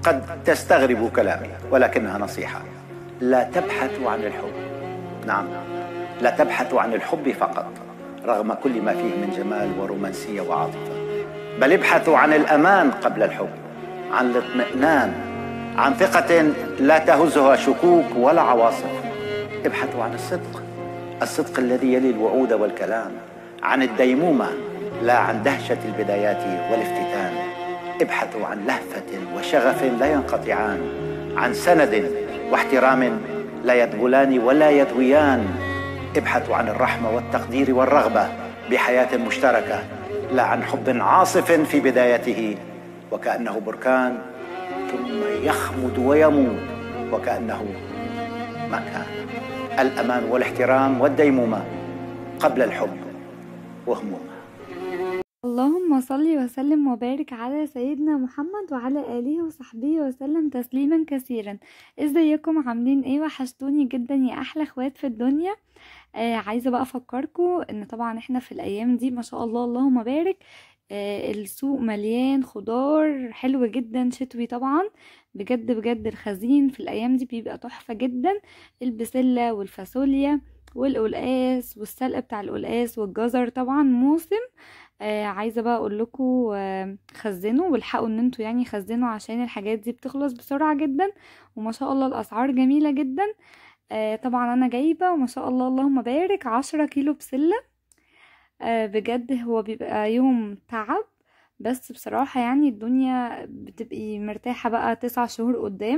قد تستغرب كلامي ولكنها نصيحة لا تبحثوا عن الحب نعم لا تبحثوا عن الحب فقط رغم كل ما فيه من جمال ورومانسية وعاطفة بل ابحثوا عن الأمان قبل الحب عن الاطمئنان عن ثقة لا تهزها شكوك ولا عواصف ابحثوا عن الصدق الصدق الذي يلي الوعود والكلام عن الديمومة لا عن دهشة البدايات والافتتان ابحثوا عن لهفة وشغف لا ينقطعان عن سند واحترام لا يدبلان ولا يدويان ابحثوا عن الرحمة والتقدير والرغبة بحياة مشتركة لا عن حب عاصف في بدايته وكأنه بركان ثم يخمد ويموت وكأنه ما كان الأمان والاحترام والديمومة قبل الحب وهمومه اللهم صل وسلم وبارك على سيدنا محمد وعلى آله وصحبه وسلم تسليما كثيرا ازيكم عاملين ايه وحشتوني جدا يا احلى اخوات في الدنيا آه عايزه بقى افكركم ان طبعا احنا في الايام دي ما شاء الله اللهم بارك آه السوق مليان خضار حلو جدا شتوي طبعا بجد بجد الخزين في الايام دي بيبقى تحفه جدا البسله والفاصوليا والقلقاس والسلق بتاع القلقاس والجزر طبعا موسم آه عايزه بقى اقول لكم آه خزنوا والحقوا ان انتوا يعني خزنوا عشان الحاجات دي بتخلص بسرعه جدا وما شاء الله الاسعار جميله جدا آه طبعا انا جايبه وما شاء الله اللهم بارك عشرة كيلو بسله آه بجد هو بيبقى يوم تعب بس بصراحه يعني الدنيا بتبقي مرتاحه بقى تسع شهور قدام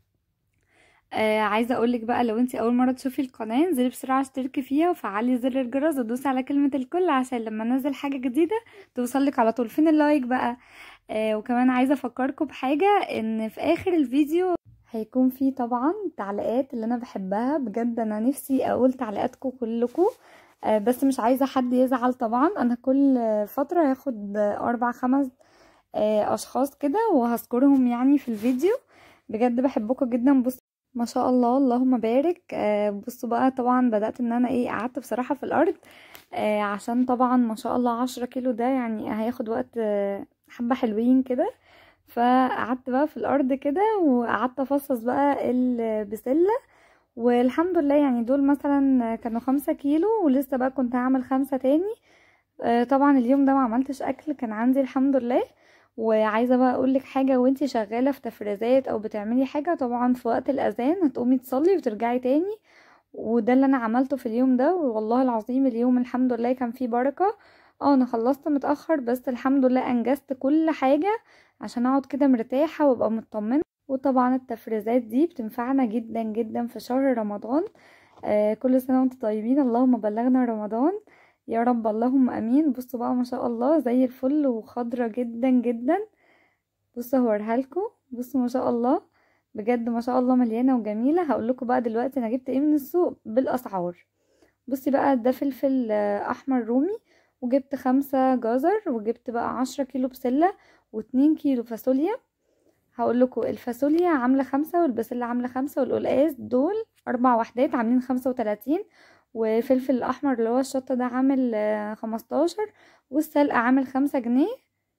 آه عايزه اقولك بقى لو انتي اول مره تشوفي القناه انزلي بسرعه اشتركي فيها وفعلي زر الجرس ودوسي على كلمه الكل عشان لما انزل حاجه جديده توصلك على طول فين اللايك بقى آه وكمان عايزه افكركم بحاجه ان في اخر الفيديو هيكون في طبعا تعليقات اللي انا بحبها بجد انا نفسي اقول تعليقاتكم كلكم آه بس مش عايزه حد يزعل طبعا انا كل فتره هاخد اربع خمس اشخاص كده وهذكرهم يعني في الفيديو بجد بحبكم جدا بص ما شاء الله اللهم بارك آه بصوا بقى طبعا بدأت ان انا ايه قعدت بصراحة في الارض آه عشان طبعا ما شاء الله عشرة كيلو ده يعني هياخد وقت آه حبة حلوين كده فقعدت بقى في الارض كده وقعدت افصص بقى البسلة والحمد لله يعني دول مثلا كانوا خمسة كيلو ولسه بقى كنت هعمل خمسة تاني آه طبعا اليوم ده ما عملتش اكل كان عندي الحمد لله وعايزه بقى اقولك حاجه وانتي شغاله في تفريزات او بتعملي حاجه طبعا في وقت الاذان هتقومي تصلي وترجعي تاني وده اللي انا عملته في اليوم ده والله العظيم اليوم الحمد لله كان فيه بركه اه انا خلصت متاخر بس الحمد لله انجزت كل حاجه عشان اقعد كده مرتاحه وابقى مطمنه وطبعا التفريزات دي بتنفعنا جدا جدا في شهر رمضان آه كل سنه وانتم طيبين اللهم بلغنا رمضان يا رب اللهم امين بصوا بقى ما شاء الله زي الفل وخضرة جدا جدا بصوا هوريها لكم بصوا ما شاء الله بجد ما شاء الله مليانه وجميله هقول لكم بقى دلوقتي انا جبت ايه من السوق بالاسعار بصي بقى ده فلفل احمر رومي وجبت خمسة جزر وجبت بقى عشرة كيلو بسلة واتنين كيلو فاصوليا هقول لكم الفاصوليا عامله خمسة والبسلة عامله خمسة والقلقاس دول اربع وحدات عاملين خمسة وتلاتين وفلفل الاحمر اللي هو الشطه ده عامل خمستاشر والسلق عامل خمسة جنيه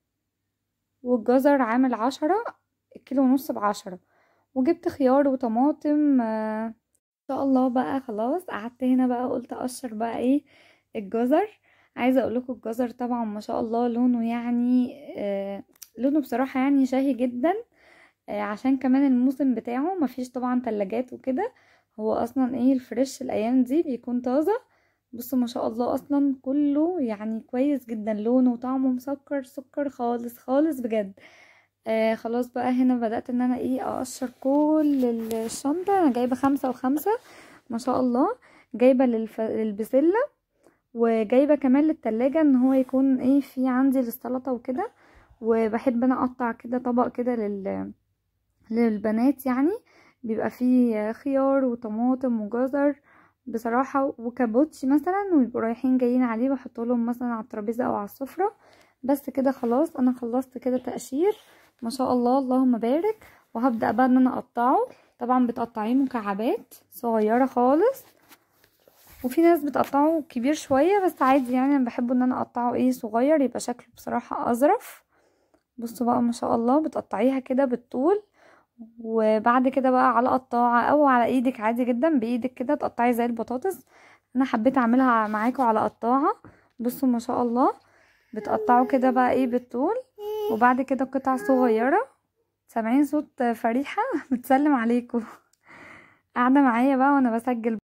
والجزر عامل عشرة الكيلو ونص بعشرة وجبت خيار وطماطم ان شاء الله بقى خلاص قعدت هنا بقى قلت اقشر بقى ايه الجزر عايزه اقول لكم الجزر طبعا ما شاء الله لونه يعني آه لونه بصراحه يعني شاهي جدا آه عشان كمان الموسم بتاعه مفيش طبعا تلاجات وكده هو اصلا ايه الفريش الايام دي بيكون طازه بصوا ما شاء الله اصلا كله يعني كويس جدا لونه وطعمه مسكر سكر خالص خالص بجد آه خلاص بقى هنا بدأت ان انا ايه اقشر كل الشنطة انا جايبة خمسة وخمسة ما شاء الله جايبة للف... للبسلة وجايبة كمان للتلاجة ان هو يكون ايه في عندي للسلطة وكده وبحب انا اقطع كده طبق كده لل... للبنات يعني بيبقى فيه خيار وطماطم وجزر بصراحة وكابوتشي مثلا ويبقوا رايحين جايين عليه بحط لهم مثلا على الترابيزة او على السفرة بس كده خلاص انا خلصت كده تقشير ما شاء الله اللهم بارك وهبدأ بقى ان انا اقطعه طبعا بتقطعيه مكعبات صغيرة خالص وفي ناس بتقطعه كبير شوية بس عادي يعني انا بحبه ان انا اقطعه ايه صغير يبقى شكله بصراحة اظرف بصوا بقى ما شاء الله بتقطعيها كده بالطول وبعد كده بقى على قطاعة او على ايدك عادي جدا بايدك كده تقطعي زي البطاطس انا حبيت اعملها معاكم على قطاعة بصوا ما شاء الله بتقطعوا كده بقى ايه بالطول وبعد كده قطع صغيرة سامعين صوت فريحة بتسلم عليكم قاعدة معايا بقى وانا بسجل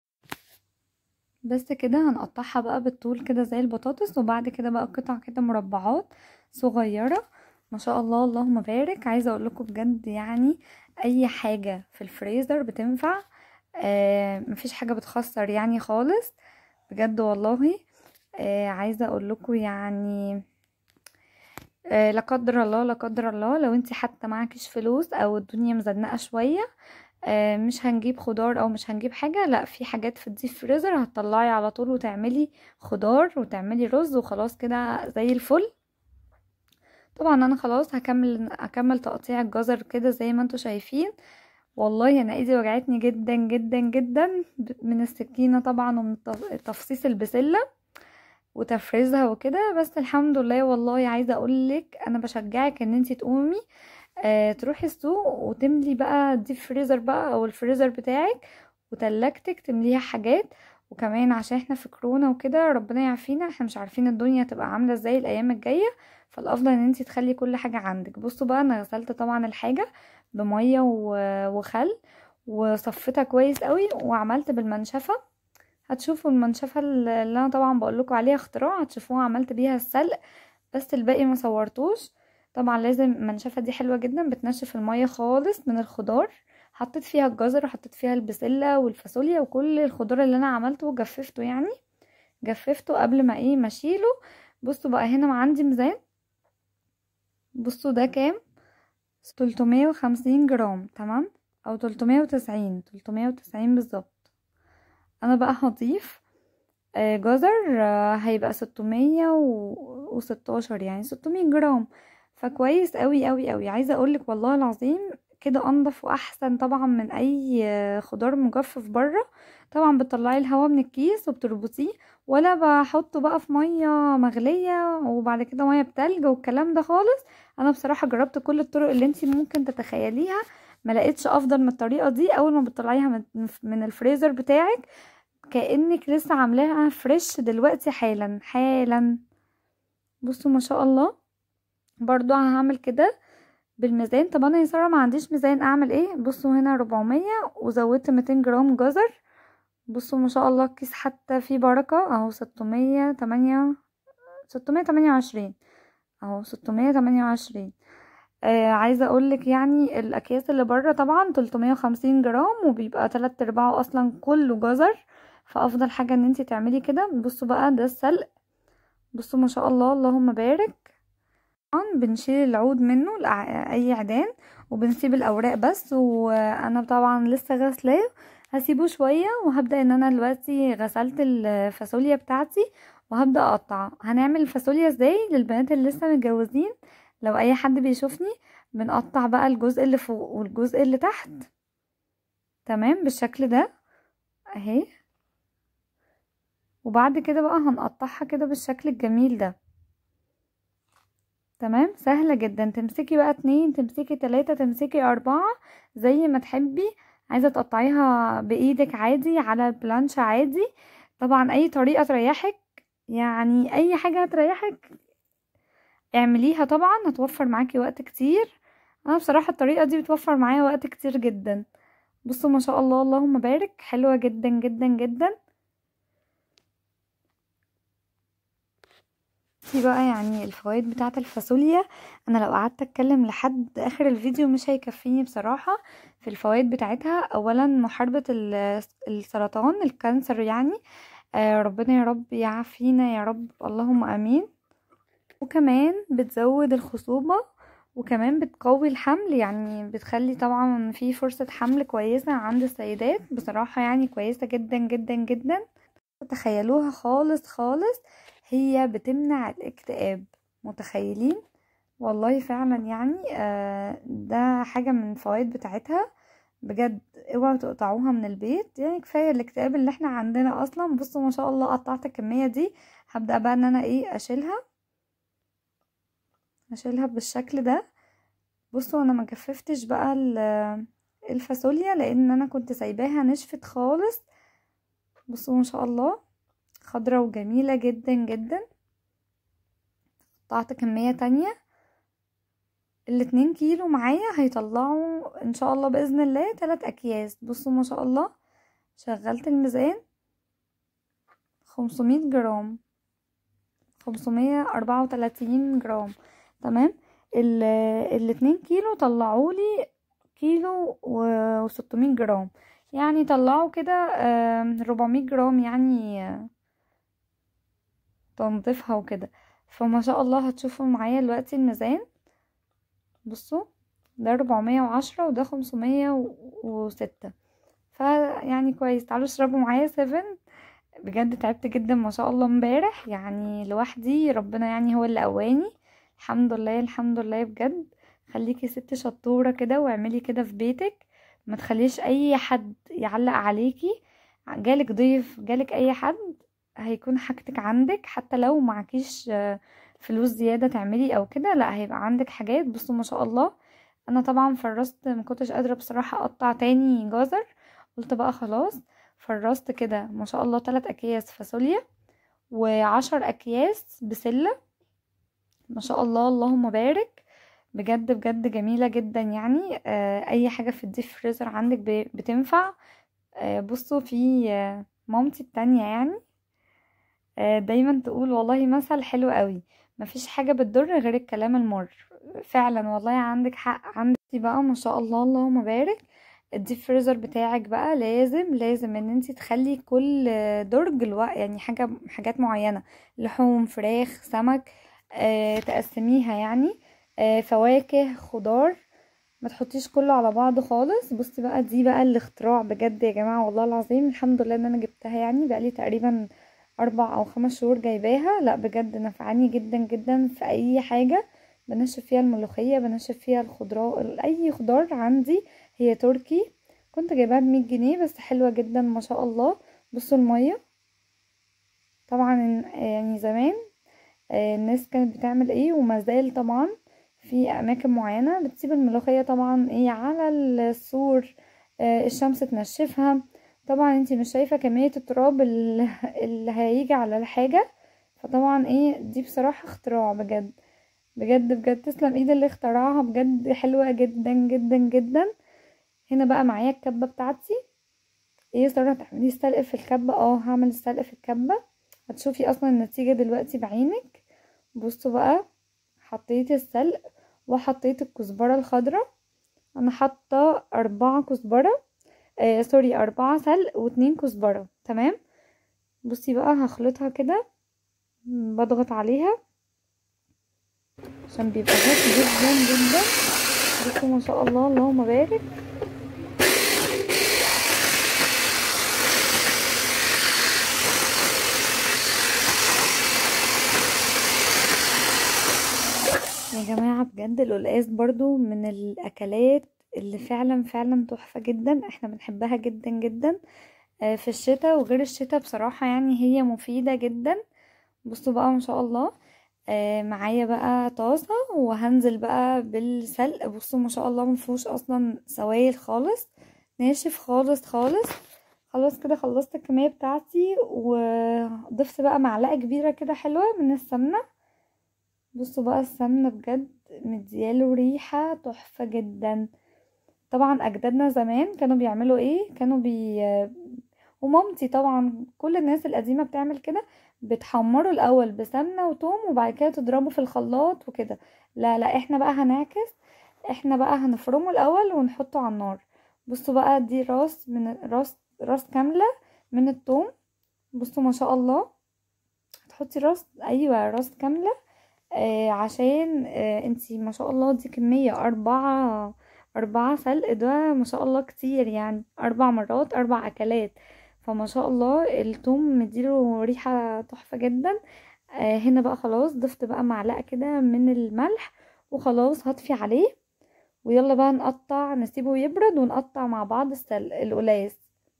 بس كده هنقطعها بقى بالطول كده زي البطاطس وبعد كده بقى قطع كده مربعات صغيرة ما شاء الله اللهم بارك عايزة اقول لكم بجد يعني اي حاجة في الفريزر بتنفع آه مفيش حاجة بتخسر يعني خالص بجد والله آه عايزة اقول لكم يعني آه لا قدر الله لا قدر الله لو انت حتى معكش فلوس او الدنيا مزنقة شوية آه مش هنجيب خضار او مش هنجيب حاجة لا في حاجات في الديب فريزر هتطلعي على طول وتعملي خضار وتعملي رز وخلاص كده زي الفل طبعا انا خلاص هكمل هكمل تقطيع الجزر كده زي ما انتوا شايفين والله انا ايدي وجعتني جدا جدا جدا من السكينه طبعا ومن تفصيص البسله وتفريزها وكده بس الحمد لله والله عايزه اقولك انا بشجعك ان انتي تقومي آه تروحي السوق وتملي بقى الديب فريزر بقى او الفريزر بتاعك وتلاجتك تمليها حاجات وكمان عشان احنا في كورونا وكده ربنا يعافينا احنا مش عارفين الدنيا تبقى عامله ازاي الايام الجايه فالافضل ان انتي تخلي كل حاجه عندك بصوا بقى انا غسلت طبعا الحاجه بميه وخل وصفتها كويس قوي وعملت بالمنشفه هتشوفوا المنشفه اللي انا طبعا بقول لكم عليها اختراع هتشوفوها عملت بيها السلق بس الباقي ما صورتوش طبعا لازم المنشفه دي حلوه جدا بتنشف الميه خالص من الخضار حطيت فيها الجزر وحطيت فيها البسله والفاصوليا وكل الخضار اللي انا عملته وجففته يعني جففته قبل ما ايه ما اشيله بصوا بقى هنا عندي ميزان بصوا ده كام تلتمية وخمسين جرام تمام او تلتمية وتسعين تلتمية وتسعين بالظبط انا بقى هضيف جزر هيبقى ستمية وستاشر يعني ستمية جرام فكويس قوي قوي قوي عايزه اقولك والله العظيم كده انضف واحسن طبعا من اي خضار مجفف بره طبعا بتطلعي الهواء من الكيس وبتربطيه ولا بحطه بقى في ميه مغليه وبعد كده ميه بتلج والكلام ده خالص انا بصراحه جربت كل الطرق اللي انتي ممكن تتخيليها ما لقيتش افضل من الطريقه دي اول ما بتطلعيها من الفريزر بتاعك كانك لسه عاملاها فريش دلوقتي حالا حالا بصوا ما شاء الله برضو هعمل كده بالميزان طب انا يا ساره ما عنديش ميزان اعمل ايه بصوا هنا 400 وزودت 200 جرام جزر بصوا ما شاء الله الكيس حتى فيه بركه اهو 608 628 اهو 628 آه عايزه اقولك يعني الاكياس اللي بره طبعا 350 جرام وبيبقى تلات ارباعه اصلا كله جزر فافضل حاجه ان انتي تعملي كده بصوا بقى ده السلق بصوا ما شاء الله اللهم بارك طبعا بنشيل العود منه اي عيدان وبنسيب الاوراق بس وانا طبعا لسه غسلاه هسيبه شويه وهبدا ان انا دلوقتي غسلت الفاصوليا بتاعتي وهبدا اقطع هنعمل الفاصوليا ازاي للبنات اللي لسه متجوزين لو اي حد بيشوفني بنقطع بقى الجزء اللي فوق والجزء اللي تحت تمام بالشكل ده اهي وبعد كده بقى هنقطعها كده بالشكل الجميل ده تمام سهلة جدا تمسكي بقى اتنين تمسكي تلاتة تمسكي اربعة زي ما تحبي عايزة تقطعيها بايدك عادي على البلانش عادي طبعا اي طريقة تريحك يعني اي حاجة تريحك اعمليها طبعا هتوفر معاكي وقت كتير انا بصراحة الطريقة دي بتوفر معايا وقت كتير جدا بصوا ما شاء الله اللهم بارك حلوة جدا جدا جدا دي بقى يعني الفوائد بتاعه الفاصوليا انا لو قعدت اتكلم لحد اخر الفيديو مش هيكفيني بصراحه في الفوائد بتاعتها اولا محاربه السرطان الكانسر يعني آه ربنا يا رب يعافينا يا رب اللهم امين وكمان بتزود الخصوبه وكمان بتقوي الحمل يعني بتخلي طبعا في فرصه حمل كويسه عند السيدات بصراحه يعني كويسه جدا جدا جدا تخيلوها خالص خالص هي بتمنع الاكتئاب متخيلين والله فعلا يعني آه ده حاجة من الفوائد بتاعتها بجد اوعوا تقطعوها من البيت يعني كفاية الاكتئاب اللي احنا عندنا اصلا بصوا ما شاء الله قطعت الكمية دي هبدأ بقى ان انا ايه اشيلها اشيلها بالشكل ده بصوا انا ما جففتش بقى الفاصوليا لان انا كنت سايباها نشفت خالص بصوا ما شاء الله خضرة وجميلة جدا جدا قطعت كمية تانية الاتنين كيلو معايا هيطلعوا ان شاء الله باذن الله تلات اكياس بصوا ما شاء الله شغلت الميزان خمسمية جرام خمسمية اربعة وتلاتين جرام تمام الاتنين كيلو طلعولي كيلو وستمية جرام يعني طلعوا كده ربعمية جرام يعني تنظيفها وكده فما شاء الله هتشوفوا معايا دلوقتي الميزان بصوا ده ربعمية وعشرة وده خمسمية وستة فيعني كويس تعالوا اشربوا معايا سيفن بجد تعبت جدا ما شاء الله امبارح يعني لوحدي ربنا يعني هو اللي قواني الحمد لله الحمد لله بجد خليكي ست شطورة كده واعملي كده في بيتك ما تخليش اي حد يعلق عليكي جالك ضيف جالك اي حد هيكون حاجتك عندك حتى لو معكيش فلوس زيادة تعملي او كده لا هيبقى عندك حاجات بصوا ما شاء الله انا طبعا فرست ما كنتش قادرة بصراحة اقطع تاني جزر قلت بقى خلاص فرست كده ما شاء الله تلات اكياس فاصوليا وعشر اكياس بسلة ما شاء الله اللهم بارك بجد بجد جميلة جدا يعني آه اي حاجة في الديب فريزر عندك بتنفع آه بصوا في آه مامتي التانية يعني آه دايما تقول والله مثل حلو قوي مفيش حاجة بتضر غير الكلام المر فعلا والله عندك حق عندك بقى ما شاء الله اللهم بارك الديب فريزر بتاعك بقى لازم لازم ان انت تخلي كل درج الو... يعني حاجة حاجات معينة لحوم فراخ سمك آه تقسميها يعني آه فواكه خضار ما تحطيش كله على بعض خالص بصي بقى دي بقى الاختراع بجد يا جماعة والله العظيم الحمد لله ان انا جبتها يعني بقالي تقريبا اربع او خمس شهور جايباها لا بجد نفعاني جدا جدا في اي حاجة بنشف فيها الملوخية بنشف فيها الخضراء اي خضار عندي هي تركي كنت جايباها بمية جنيه بس حلوة جدا ما شاء الله بصوا المية طبعا يعني زمان الناس كانت بتعمل ايه ومازال طبعا في اماكن معينة بتسيب الملوخية طبعا ايه على السور الشمس تنشفها طبعا انتي مش شايفة كمية التراب اللي هيجي على الحاجة فطبعا ايه دي بصراحة اختراع بجد بجد بجد تسلم ايد اللي اخترعها بجد حلوة جدا جدا جدا هنا بقى معايا الكبة بتاعتي ايه سارة تعملي السلق في الكبة اه هعمل السلق في الكبة هتشوفي اصلا النتيجة دلوقتي بعينك بصوا بقى حطيت السلق وحطيت الكزبرة الخضراء انا حاطة اربعة كزبرة آه سوري اربعة سلق واتنين كزبرة تمام بصي بقى هخلطها كده بضغط عليها عشان بيبقى هات جدا جدا بصوا ما شاء الله اللهم بارك يا جماعة بجد القلقاس برضو من الأكلات اللي فعلا فعلا تحفة جدا احنا بنحبها جدا جدا في الشتاء وغير الشتاء بصراحة يعني هي مفيدة جدا بصوا بقى ما شاء الله معايا بقى طاسة وهنزل بقى بالسلق بصوا ما شاء الله مفيهوش اصلا سوائل خالص ناشف خالص خالص خلاص كده خلصت الكمية بتاعتي وضفت بقى معلقة كبيرة كده حلوة من السمنة بصوا بقى السمنة بجد مدياله ريحة تحفة جدا طبعا اجدادنا زمان كانوا بيعملوا ايه كانوا بي ومامتي طبعا كل الناس القديمة بتعمل كده بتحمروا الاول بسمنة وتوم وبعد كده تضربوا في الخلاط وكده لا لا احنا بقى هنعكس احنا بقى هنفرمه الاول ونحطه على النار بصوا بقى دي راس من راس راس كاملة من التوم بصوا ما شاء الله هتحطي راس ايوه راس كاملة آه عشان آه انتي ما شاء الله دي كمية اربعة اربعة سلق ده ما شاء الله كتير يعني اربع مرات اربع اكلات فما شاء الله التوم مديله ريحة تحفة جدا آه هنا بقى خلاص ضفت بقى معلقة كده من الملح وخلاص هطفي عليه ويلا بقى نقطع نسيبه يبرد ونقطع مع بعض السلق القلاص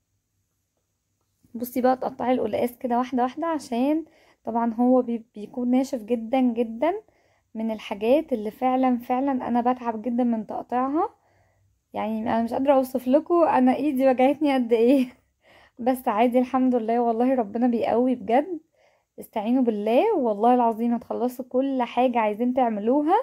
بصي بقى تقطعي القلقاس كده واحدة واحدة عشان طبعا هو بي بيكون ناشف جدا جدا من الحاجات اللي فعلا فعلا انا بتعب جدا من تقطيعها يعني انا مش قادره اوصف لكم انا ايدي وجعتني قد ايه بس عادي الحمد لله والله ربنا بيقوي بجد استعينوا بالله والله العظيم هتخلصوا كل حاجه عايزين تعملوها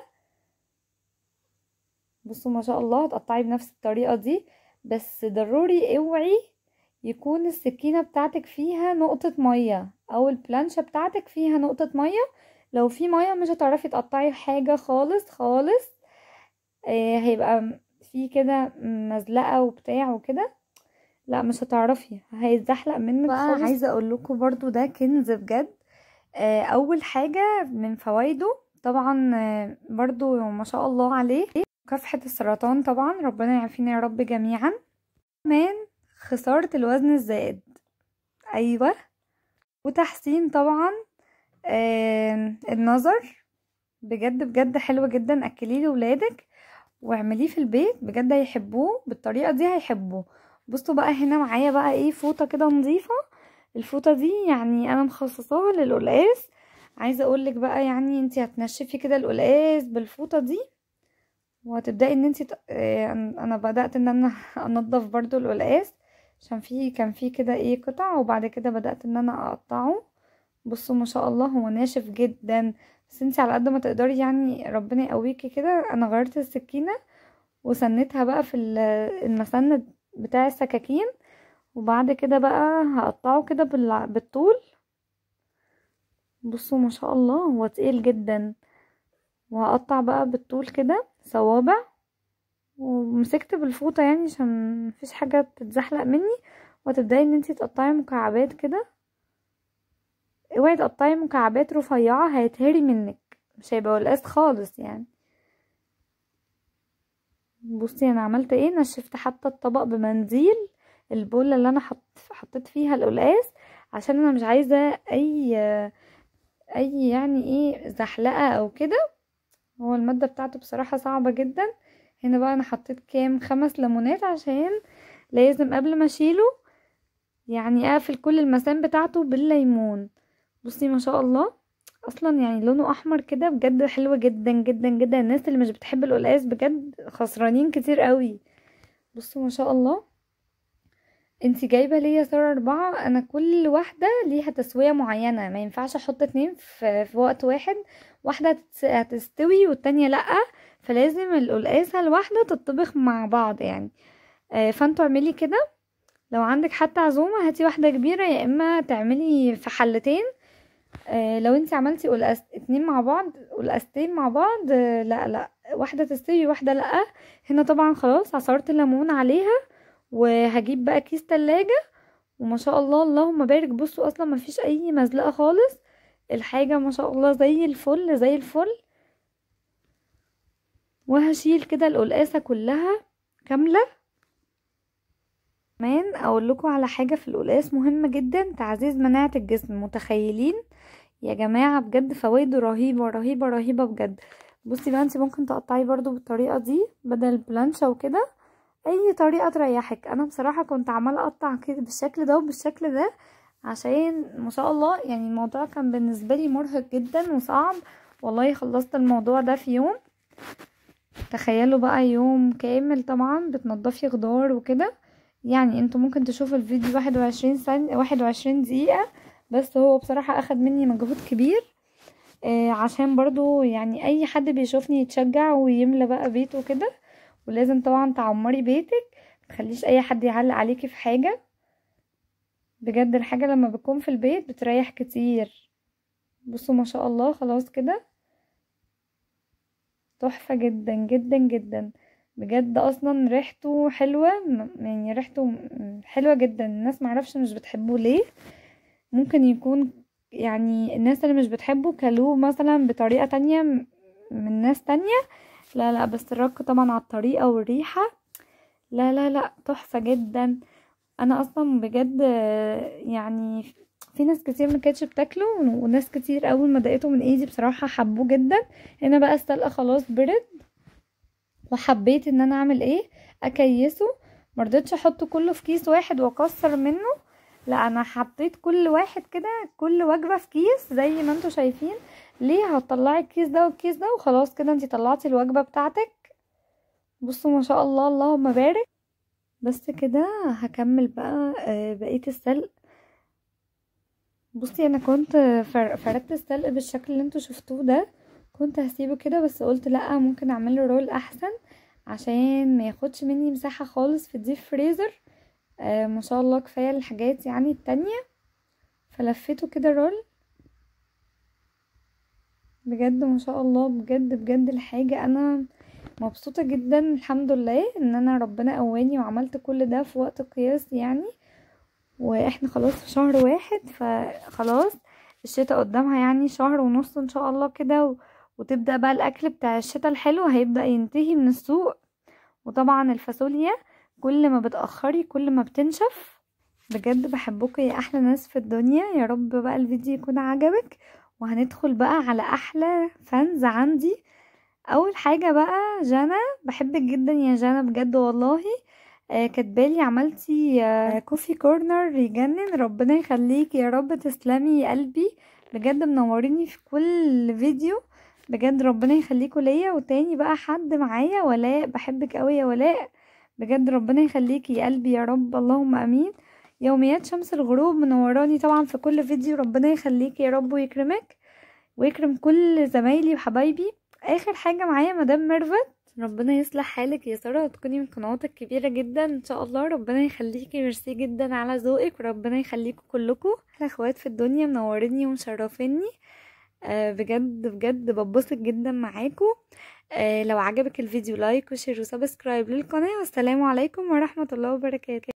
بصوا ما شاء الله هتقطعي بنفس الطريقه دي بس ضروري اوعي يكون السكينة بتاعتك فيها نقطة مية او البلانشة بتاعتك فيها نقطة مية لو في مية مش هتعرفي تقطعي حاجة خالص خالص آه هيبقى في كده مزلقة وبتاع وكده لا مش هتعرفي هيتزحلق منك خالص عايزة اقول لكم برضو ده كنز بجد آه اول حاجة من فوائده طبعا آه برضو ما شاء الله عليه مكافحة السرطان طبعا ربنا يعافينا يا رب جميعا كمان خسارة الوزن الزائد أيوة وتحسين طبعا آه النظر بجد بجد حلو جدا أكليه لولادك واعمليه في البيت بجد هيحبوه بالطريقة دي هيحبوه بصوا بقى هنا معايا بقى ايه فوطة كده نظيفة الفوطة دي يعني انا مخصصاها للقلقاس عايزة اقولك بقى يعني انتي هتنشفي كده القلقاس بالفوطة دي وهتبدأي ان انتي ت... اه انا بدأت ان انا انضف برضو القلقاس عشان في كان في كده ايه قطع وبعد كده بدأت ان انا اقطعه بصوا ما شاء الله هو ناشف جدا بس انتي على قد ما تقدري يعني ربنا يقويكي كده انا غيرت السكينة وسنتها بقى في المسند بتاع السكاكين وبعد كده بقى هقطعه كده بالطول بصوا ما شاء الله هو تقيل جدا وهقطع بقى بالطول كده صوابع ومسكت بالفوطة يعني عشان مفيش حاجة تتزحلق مني وتبدأي ان انتي تقطعي مكعبات كده اوعي تقطعي مكعبات رفيعة هيتهري منك مش هيبقى قلقاس خالص يعني بصي انا عملت ايه نشفت حتى الطبق بمنديل البولة اللي انا حط حطيت فيها القلقاس عشان انا مش عايزة اي اي يعني ايه زحلقة او كده هو المادة بتاعته بصراحة صعبة جدا هنا بقى انا حطيت كام خمس ليمونات عشان لازم قبل ما اشيله يعني اقفل كل المسام بتاعته بالليمون بصي ما شاء الله اصلا يعني لونه احمر كده بجد حلو جدا جدا جدا الناس اللي مش بتحب القلقاس بجد خسرانين كتير قوي بصوا ما شاء الله انتي جايبه ليا صار اربعة انا كل واحده ليها تسويه معينه ما ينفعش احط اتنين في, في وقت واحد واحده هتستوي والتانية لا فلازم القلقاسه الواحده تطبخ مع بعض يعني آه فانتوا اعملي كده لو عندك حتى عزومه هاتي واحده كبيره يا اما تعملي في حلتين آه لو انت عملتي قلقاس اتنين مع بعض قلقاستين مع بعض آه لا لا واحده تستوي واحده لا هنا طبعا خلاص عصرت الليمون عليها وهجيب بقى كيس تلاجة وما شاء الله اللهم بارك بصوا اصلا ما فيش اي مزلقه خالص الحاجه ما شاء الله زي الفل زي الفل وهشيل كده القلقاسه كلها كامله كمان اقول لكم على حاجه في القلقاس مهمه جدا تعزيز مناعه الجسم متخيلين يا جماعه بجد فوائده رهيبه رهيبه رهيبه بجد بصي بقى انت ممكن تقطعي برضو بالطريقه دي بدل البلانشا وكده اي طريقه تريحك انا بصراحه كنت عماله اقطع كده بالشكل ده وبالشكل ده عشان ما شاء الله يعني الموضوع كان بالنسبه لي مرهق جدا وصعب والله خلصت الموضوع ده في يوم تخيلوا بقى يوم كامل طبعا بتنضفي خضار وكده يعني انتوا ممكن تشوفوا الفيديو واحد وعشرين ثانية واحد وعشرين دقيقة بس هو بصراحة اخد مني مجهود كبير آه عشان برضو يعني اي حد بيشوفني يتشجع ويملى بقى بيته كده ولازم طبعا تعمري بيتك متخليش اي حد يعلق عليكي في حاجة بجد الحاجة لما بتكون في البيت بتريح كتير بصوا ما شاء الله خلاص كده تحفة جدا جدا جدا بجد اصلا ريحته حلوة يعني ريحته حلوة جدا الناس معرفش مش بتحبه ليه ممكن يكون يعني الناس اللي مش بتحبه كلوه مثلا بطريقة تانية من ناس تانية لا لا بس الرك طبعا على الطريقة والريحة لا لا لا تحفة جدا انا اصلا بجد يعني في ناس كتير ما كانتش بتاكله وناس كتير اول ما دقيته من ايدي بصراحة حبوه جدا هنا بقى السلقة خلاص برد وحبيت ان انا اعمل ايه اكيسه مرضتش احطه كله في كيس واحد واكسر منه لا انا حطيت كل واحد كده كل وجبه في كيس زي ما انتوا شايفين ليه هتطلعي الكيس ده والكيس ده وخلاص كده انتي طلعتي الوجبه بتاعتك بصوا ما شاء الله اللهم بارك بس كده هكمل بقى آه، بقيه السلق بصي انا كنت فر- فردت السلق بالشكل اللي انتوا شفتوه ده كنت هسيبه كده بس قلت لا ممكن اعمله رول احسن عشان ما ياخدش مني مساحة خالص في الديب فريزر آه ما شاء الله كفاية الحاجات يعني التانية فلفيته كده رول بجد ما شاء الله بجد بجد الحاجة انا مبسوطة جدا الحمد لله ان انا ربنا قواني وعملت كل ده في وقت قياسي يعني واحنا خلاص في شهر واحد فخلاص الشتاء قدامها يعني شهر ونص ان شاء الله كده و... وتبدأ بقى الاكل بتاع الشتاء الحلو هيبدأ ينتهي من السوق وطبعا الفاصوليا كل ما بتأخري كل ما بتنشف بجد بحبكم يا احلى ناس في الدنيا يا رب بقى الفيديو يكون عجبك وهندخل بقى على احلى فانز عندي اول حاجة بقى جانا بحبك جدا يا جانا بجد والله آه كاتبالي عملتي آه كوفي كورنر يجنن ربنا يخليك يا رب تسلمي يا قلبي بجد منوريني في كل فيديو بجد ربنا يخليكوا ليا وتاني بقى حد معايا ولاء بحبك قوي يا ولاء بجد ربنا يخليكي يا قلبي يا رب اللهم امين يوميات شمس الغروب منوراني طبعا في كل فيديو ربنا يخليكي يا رب ويكرمك ويكرم كل زمايلي وحبايبي اخر حاجه معايا مدام ميرفت ربنا يصلح حالك يا ساره وتكوني من قنوات الكبيره جدا ان شاء الله ربنا يخليكي ميرسي جدا على ذوقك وربنا يخليكم كلكم احلى اخوات في الدنيا منوريني ومشرفيني آه بجد بجد ببسط جدا معاكم آه لو عجبك الفيديو لايك وشير وسبسكرايب للقناه والسلام عليكم ورحمه الله وبركاته